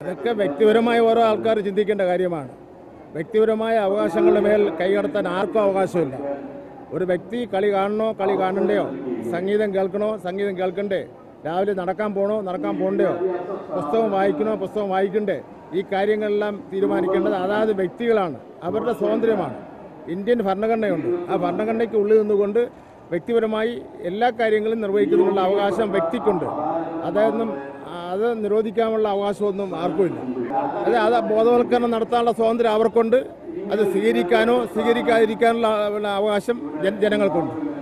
അതൊക്കെ വ്യക്തിപരമായ ഓരോ ആൾക്കാർ ചിന്തിക്കേണ്ട കാര്യമാണ് വ്യക്തിപരമായ അവകാശങ്ങളുടെ മേൽ കൈകടത്താൻ ആർക്കും അവകാശമില്ല ഒരു വ്യക്തി കളി കാണണോ കളി കാണണ്ടയോ സംഗീതം കേൾക്കണോ സംഗീതം കേൾക്കണ്ടേ രാവിലെ നടക്കാൻ പോകണോ നടക്കാൻ പോകണ്ടയോ പുസ്തകം വായിക്കണോ പുസ്തകം വായിക്കണ്ടേ ഈ കാര്യങ്ങളെല്ലാം തീരുമാനിക്കേണ്ടത് അതാത് വ്യക്തികളാണ് അവരുടെ സ്വാതന്ത്ര്യമാണ് ഇന്ത്യൻ ഭരണഘടനയുണ്ട് ആ ഭരണഘടനയ്ക്ക് ഉള്ളിൽ നിന്നുകൊണ്ട് വ്യക്തിപരമായി എല്ലാ കാര്യങ്ങളും നിർവഹിക്കുന്നതിനുള്ള അവകാശം വ്യക്തിക്കുണ്ട് അതൊന്നും അത് നിരോധിക്കാനുള്ള അവകാശമൊന്നും ആർക്കുമില്ല അത് അത് ബോധവൽക്കരണം നടത്താനുള്ള സ്വാതന്ത്ര്യം അവർക്കുണ്ട് അത് സ്വീകരിക്കാനോ സ്വീകരിക്കാതിരിക്കാനുള്ള ഉള്ള അവകാശം ജന- ജനങ്ങൾക്കുണ്ട്